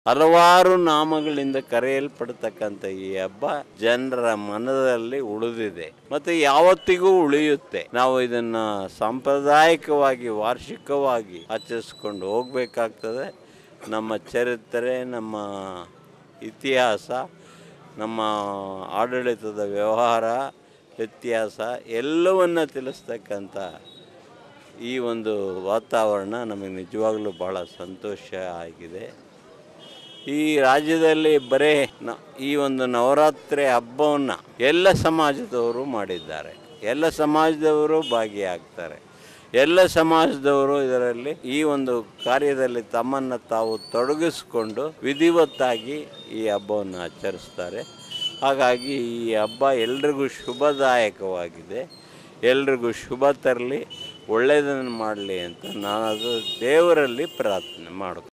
ಹಲವಾರು ನಾಮಗಳಿಂದ ಕರೆಯಲ್ಪಡ್ತಕ್ಕಂಥ ಈ ಹಬ್ಬ ಜನರ ಮನದಲ್ಲಿ ಉಳಿದಿದೆ ಮತ್ತು ಯಾವತ್ತಿಗೂ ಉಳಿಯುತ್ತೆ ನಾವು ಇದನ್ನ ಸಾಂಪ್ರದಾಯಿಕವಾಗಿ ವಾರ್ಷಿಕವಾಗಿ ಆಚರಿಸ್ಕೊಂಡು ಹೋಗ್ಬೇಕಾಗ್ತದೆ ನಮ್ಮ ಚರಿತ್ರೆ ನಮ್ಮ ಇತಿಹಾಸ ನಮ್ಮ ಆಡಳಿತದ ವ್ಯವಹಾರ ವ್ಯತ್ಯಾಸ ಎಲ್ಲವನ್ನ ತಿಳಿಸ್ತಕ್ಕಂಥ ಈ ಒಂದು ವಾತಾವರಣ ನಮಗೆ ನಿಜವಾಗ್ಲೂ ಭಾಳ ಸಂತೋಷ ಆಗಿದೆ ಈ ರಾಜ್ಯದಲ್ಲಿ ಬರೇ ನ ಈ ಒಂದು ನವರಾತ್ರಿ ಹಬ್ಬವನ್ನು ಎಲ್ಲ ಸಮಾಜದವರು ಮಾಡಿದ್ದಾರೆ ಎಲ್ಲ ಸಮಾಜದವರು ಭಾಗಿಯಾಗ್ತಾರೆ ಎಲ್ಲ ಸಮಾಜದವರು ಇದರಲ್ಲಿ ಈ ಒಂದು ಕಾರ್ಯದಲ್ಲಿ ತಮ್ಮನ್ನು ತಾವು ತೊಡಗಿಸ್ಕೊಂಡು ವಿಧಿವತ್ತಾಗಿ ಈ ಹಬ್ಬವನ್ನು ಆಚರಿಸ್ತಾರೆ ಹಾಗಾಗಿ ಈ ಹಬ್ಬ ಎಲ್ರಿಗೂ ಶುಭದಾಯಕವಾಗಿದೆ ಎಲ್ರಿಗೂ ಶುಭ ತರಲಿ ಒಳ್ಳೆಯದನ್ನು ಮಾಡಲಿ ಅಂತ ನಾನು ಅದು ದೇವರಲ್ಲಿ ಪ್ರಾರ್ಥನೆ ಮಾಡ್ತೀನಿ